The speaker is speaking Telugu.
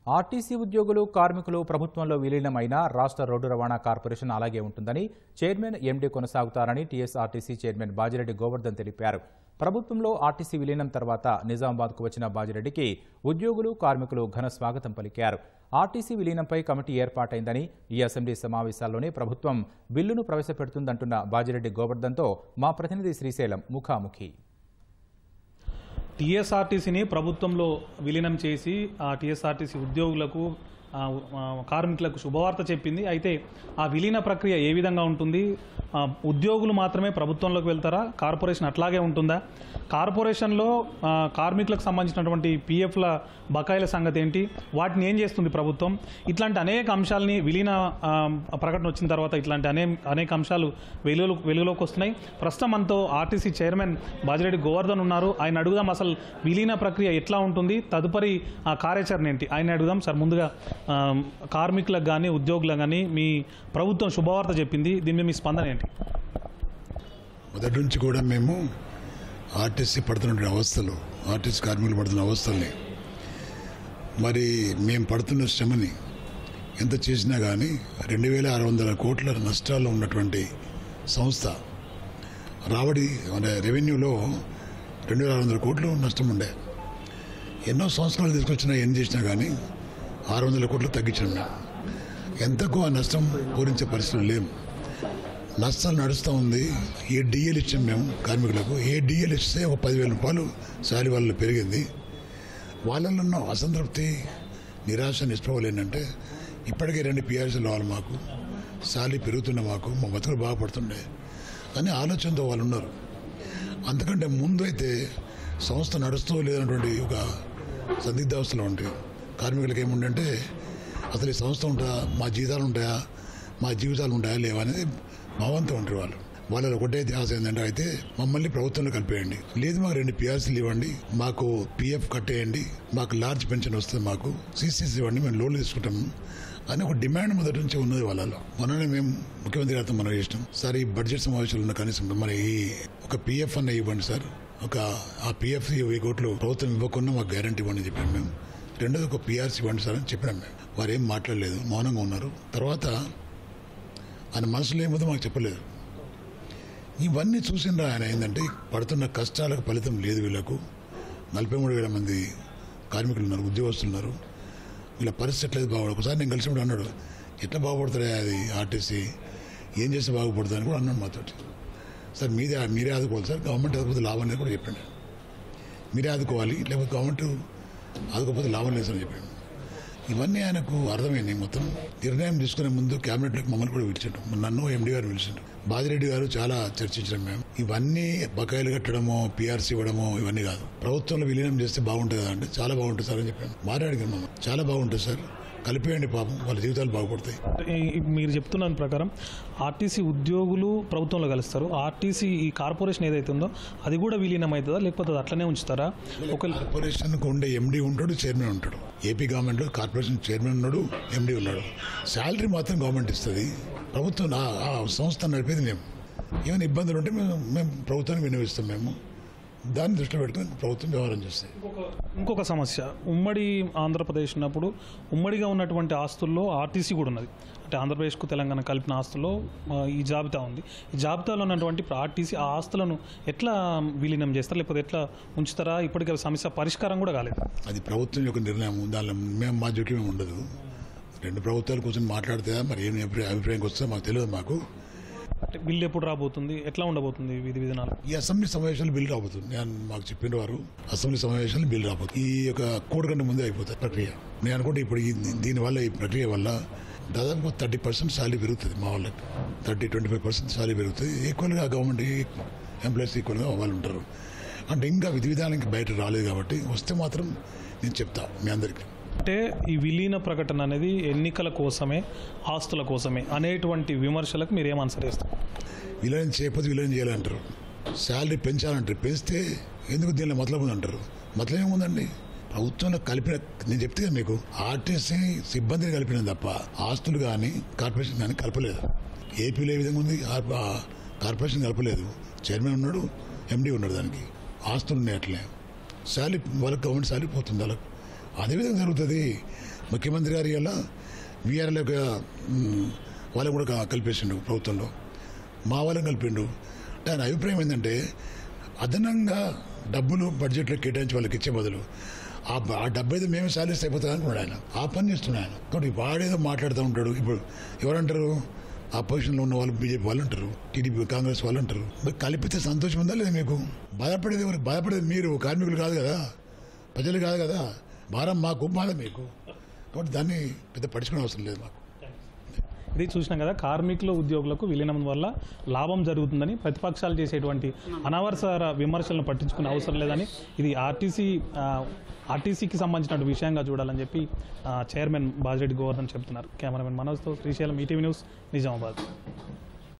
ఆర్టీసీ ఉద్యోగులు కార్మికులు ప్రభుత్వంలో విలీనమైన రాష్ట్ర రోడ్డు రవాణా కార్పొరేషన్ అలాగే ఉంటుందని చైర్మన్ ఎండీ కొనసాగుతారని టీఎస్ఆర్టీసీ చైర్మన్ బాజిరెడ్డి గోవర్ధన్ తెలిపారు ప్రభుత్వంలో ఆర్టీసీ విలీనం తర్వాత నిజామాబాద్కు వచ్చిన బాజిరెడ్డికి ఉద్యోగులు కార్మికులు ఘన స్వాగతం పలికారు ఆర్టీసీ విలీనంపై కమిటీ ఏర్పాటైందని ఈ అసెంబ్లీ సమావేశాల్లోనే ప్రభుత్వం బిల్లును ప్రవేశపెడుతుందంటున్న బాజిరెడ్డి గోవర్ధన్తో మా ప్రతినిధి శ్రీశైలం ముఖాముఖి టీఎస్ఆర్టీసీని ప్రభుత్వంలో విలీనం చేసి ఆ టీఎస్ఆర్టీసీ ఉద్యోగులకు ఆ, ఆ, కార్మికులకు శుభవార్త చెప్పింది అయితే ఆ విలీన ప్రక్రియ ఏ విధంగా ఉంటుంది ఆ, ఉద్యోగులు మాత్రమే ప్రభుత్వంలోకి వెళ్తారా కార్పొరేషన్ అట్లాగే ఉంటుందా కార్పొరేషన్లో ఆ, కార్మికులకు సంబంధించినటువంటి పిఎఫ్ల బకాయిల సంగతి ఏంటి వాటిని ఏం చేస్తుంది ప్రభుత్వం ఇట్లాంటి అనేక అంశాలని విలీన ఆ, ప్రకటన వచ్చిన తర్వాత ఇట్లాంటి అనే అనేక అంశాలు వెలుగులో వెలుగులోకి వస్తున్నాయి ప్రస్తుతం మనతో ఆర్టీసీ చైర్మన్ బాజిరెడ్డి గోవర్ధన్ ఉన్నారు ఆయన అడుగుదాం అసలు విలీన ప్రక్రియ ఎట్లా ఉంటుంది తదుపరి ఆ కార్యాచరణ ఏంటి ఆయన అడుగుదాం సార్ ముందుగా ఆ, కార్మికులకు కానీ ఉద్యోగులకు కానీ మీ ప్రభుత్వం శుభవార్త చెప్పింది దీని మీద మీ స్పందన ఏంటి మొదటి నుంచి కూడా మేము ఆర్టీసీ పడుతున్న అవస్థలు ఆర్టీసీ కార్మికులు పడుతున్న అవస్థల్ని మరి మేము పడుతున్న శ్రమని ఎంత చేసినా కానీ రెండు వేల ఆరు వందల కోట్ల నష్టాల్లో ఉన్నటువంటి సంస్థ రాబడి అంటే రెవెన్యూలో రెండు వేల ఆరు వందల కోట్లు నష్టం ఉండే ఎన్నో సంవత్సరాలు తీసుకొచ్చినా ఏం చేసినా కానీ ఆరు వందల కోట్లు తగ్గించాం మేము ఎంతకు ఆ నష్టం పూరించే పరిస్థితులు లేవు నష్టాలు నడుస్తూ ఉంది ఏ డిఎల్ ఇచ్చాం మేము కార్మికులకు ఏ డిఎల్ ఇస్తే ఒక పదివేల రూపాయలు శాలరీ వాళ్ళు పెరిగింది వాళ్ళలో ఉన్న అసంతృప్తి నిరాశ నిస్పృహలు ఏంటంటే ఇప్పటికే రెండు పిఆర్సీలు రావాలి మాకు శాలరీ పెరుగుతున్న మాకు మా బతుకులు బాగుపడుతుండే అని ఆలోచనతో వాళ్ళు ఉన్నారు అంతకంటే ముందు అయితే సంస్థ నడుస్తూ లేదన్నటువంటి ఒక సందిగ్ధావస్థలో ఉంటాయి కార్మికులకు ఏముండంటే అసలు ఈ సంస్థ ఉంటుందా మా జీతాలు ఉంటాయా మా జీవితాలు ఉంటాయా లేవా అనేది భావంతో ఉంటారు వాళ్ళు వాళ్ళ ఒకటే ధ్యాస ఏంటంటే అయితే మమ్మల్ని ప్రభుత్వంలో కలిపేయండి లేదు మాకు రెండు పిఆర్సీలు ఇవ్వండి మాకు పిఎఫ్ కట్టేయండి మాకు లార్జ్ పెన్షన్ వస్తుంది మాకు సీసీసీ ఇవ్వండి మేము లోన్లు తీసుకుంటాము అని ఒక డిమాండ్ మొదటి నుంచి ఉన్నది వాళ్ళలో మొన్ననే మేము ముఖ్యమంత్రి గారితో మనం చేసినాం సార్ ఈ బడ్జెట్ సమావేశాలు ఉన్న కనీసం మరి ఈ ఒక పిఎఫ్ అన్న ఇవ్వండి సార్ ఒక ఆ పిఎఫ్ వెయ్యి కోట్లు ప్రభుత్వం ఇవ్వకుండా మాకు గ్యారంటీ ఇవ్వండి అని చెప్పాము మేము రెండోది ఒక పిఆర్సీ ఇవ్వండి సార్ అని చెప్పినాం మేము వారు ఏం మాట్లాడలేదు మౌనంగా ఉన్నారు తర్వాత ఆయన మనసులో ఏముందో మాకు చెప్పలేదు ఇవన్నీ చూసిండ్రా ఆయన ఏంటంటే పడుతున్న కష్టాలకు ఫలితం లేదు వీళ్ళకు నలభై మూడు వేల మంది కార్మికులు ఉన్నారు ఉద్యోగస్తులు ఉన్నారు వీళ్ళ పరిస్థితి ఎట్లేదు బాగుపడు ఒకసారి నేను కలిసినప్పుడు అన్నాడు ఎట్లా బాగుపడుతుంది అది ఆర్టీసీ ఏం చేస్తే బాగుపడుతుంది అని కూడా అన్నాడు మాతోటి సార్ మీదే మీరే ఆదుకోవాలి సార్ గవర్నమెంట్ ఆదుకోకపోతే లాభం లేదు కూడా చెప్పండి మీరే ఆదుకోవాలి లేకపోతే గవర్నమెంట్ ఆదుకోకపోతే లాభం లేదు సార్ అని చెప్పాడు ఇవన్నీ ఆయనకు అర్థమైంది మొత్తం నిర్ణయం తీసుకునే ముందు క్యాబినెట్లోకి మమ్మల్ని కూడా పిలిచాడు నన్ను ఎండి గారు పిలిచాడు బాజిరెడ్డి గారు చాలా చర్చించడం మేము ఇవన్నీ బకాయిలు కట్టడమో పిఆర్సీ ఇవ్వడమో ఇవన్నీ కాదు ప్రభుత్వంలో విలీనం చేస్తే బాగుంటుంది కదా అంటే చాలా బాగుంటుంది సార్ అని చెప్పాను మాట్లాడిగాను మమ్మల్ని చాలా బాగుంటుంది సార్ కలిపేయండి పాపం వాళ్ళ జీవితాలు బాగుపడతాయి ఈ- మీరు చెప్తున్న ప్రకారం ఆర్టీసీ ఉద్యోగులు ప్రభుత్వంలో కలుస్తారు ఆర్టీసీ ఈ కార్పొరేషన్ ఏదైతే ఉందో అది కూడా విలీనం అవుతుందా లేకపోతే అది అట్లనే ఉంచుతారా ఒక కార్పొరేషన్ కు ఉండే ఎండి ఉంటాడు చైర్మన్ ఉంటాడు ఏపీ గవర్నమెంట్ లో కార్పొరేషన్ చైర్మన్ ఉన్నాడు ఎండి ఉన్నాడు శాలరీ మాత్రం గవర్నమెంట్ ఇస్తుంది ప్రభుత్వం ఆ- ఆ సంస్థ నడిపేది మేము ఏమైనా ఇబ్బందులు ఉంటే మేము మేము ప్రభుత్వానికి వినియోగిస్తాం మేము దాన్ని దృష్టిలో పెట్టుకుని ప్రభుత్వం వ్యవహారం చేస్తాయి ఇంకొక సమస్య ఉమ్మడి ఆంధ్రప్రదేశ్ ఉన్నప్పుడు ఉమ్మడిగా ఉన్నటువంటి ఆస్తుల్లో ఆర్టీసీ కూడా ఉన్నది అంటే ఆంధ్రప్రదేశ్కు తెలంగాణ కలిపిన ఆస్తుల్లో ఆ, ఈ జాబితా ఉంది ఈ జాబితాలో ఉన్నటువంటి ఇప్పుడు ఆర్టీసీ ఆ ఆస్తులను ఎట్లా విలీనం చేస్తారు లేకపోతే ఎట్లా ఉంచుతారా ఇప్పటికే సమస్య పరిష్కారం కూడా కాలేదు అది ప్రభుత్వం యొక్క నిర్ణయం దానిలో మేము మా జోక్యం ఉండదు రెండు ప్రభుత్వాలు కూర్చొని మాట్లాడితే మరి ఏం అభిప్రాయం అభిప్రాయంకి వస్తుందో మాకు తెలియదు మాకు అంటే బిల్లు ఎప్పుడు రాబోతుంది ఎట్లా ఉండబోతుంది విధి విధానాలు ఈ అసెంబ్లీ సమావేశాలు బిల్ రాబోతుంది నేను మాకు చెప్పిన వారు అసెంబ్లీ సమావేశాలు బిల్ రాబోతుంది ఈ యొక్క కోడి గంట ముందే అయిపోతుంది ప్రక్రియ నేను అనుకుంటే ఇప్పుడు ఈ దీనివల్ల ఈ ప్రక్రియ వల్ల దాదాపు థర్టీ పర్సెంట్ శాలరీ పెరుగుతుంది మా వాళ్ళకి thirty twenty five percent salary పెరుగుతుంది ఈక్వల్గా గవర్నమెంట్ ఎంప్లాయీస్ ఈక్వల్గా వాళ్ళు ఉంటారు అంటే ఇంకా విధి విధానం ఇంకా బయట రాలేదు కాబట్టి వస్తే మాత్రం నేను చెప్తా మీ అందరికీ అంటే ఈ విలీన ప్రకటన అనేది ఎన్నికల కోసమే ఆస్తుల కోసమే అనేటువంటి విమర్శలకు మీరు ఏం ఆన్సర్ చేస్తారు విలీనం చేయకపోతే విలీనం చేయాలంటారు శాలరీ పెంచాలంటారు పెంచితే ఎందుకు దీనిలో మతలబు ఉంది అంటారు మతలం ఏముందండి ప్రభుత్వంలో కలిపిన నేను చెప్తే కదా మీకు ఆర్టీసీ సిబ్బందిని కలిపిన తప్ప ఆస్తులు కానీ కార్పొరేషన్ కానీ కలపలేదు ఏపీలో ఏ విధంగా ఉంది ఆ- ఆ కార్పొరేషన్ కలపలేదు చైర్మన్ ఉన్నాడు ఎండీ ఉన్నాడు దానికి ఆస్తులు ఉన్నాయి అట్లే శాలరీ వాళ్ళకి గవర్నమెంట్ శాలరీ పోతుంది వాళ్ళకి అదేవిధంగా జరుగుతుంది ముఖ్యమంత్రి గారి ఇలా వీఆర్ఎల్ యొక్క మ్, వాళ్ళని కూడా క- కల్పేసిండు ప్రభుత్వంలో మా వాళ్ళని కలిపిండు అంటే ఆయన అభిప్రాయం ఏంటంటే అదనంగా డబ్బులు బడ్జెట్లో కేటాయించి వాళ్ళకి ఇచ్చే బదులు ఆ బ- ఆ డబ్బు అయితే మేమే సాలిస్తే అయిపోతుంది అనుకున్నాడు ఆయన ఆ పని చేస్తున్నాడు ఆయన కాబట్టి వాడేదో మాట్లాడుతూ ఉంటాడు ఇప్పుడు ఎవరంటారు ఆ పొజిషన్లో ఉన్న వాళ్ళు బీజేపీ వాళ్ళు అంటారు టీడీపీ కాంగ్రెస్ వాళ్ళు అంటారు మరి కలిపితే సంతోషం ఉందా లేదా మీకు బాధపడేది ఎవరు బాధపడేది మీరు కార్మికులు కాదు కదా ప్రజలు కాదు కదా భారం మాకు బాధ మీకు కాబట్టి దాన్ని పెద్ద పడుచుకునే అవసరం లేదు మాకు ఇది చూసినాం కదా కార్మికులు ఉద్యోగులకు విలీనం వల్ల లాభం జరుగుతుందని ప్రతిపక్షాలు చేసేటువంటి అనవసర విమర్శలను పట్టించుకునే అవసరం లేదని ఇది ఆర్టీసీ ఆర్టీసీకి సంబంధించిన విషయంగా చూడాలని చెప్పి ఆ, చైర్మన్ బాజిరెడ్డి గోవర్ధన్ చెప్తున్నారు కెమెరామెన్ మనోజ్తో శ్రీశైలం ఈటీవీ న్యూస్ నిజామాబాద్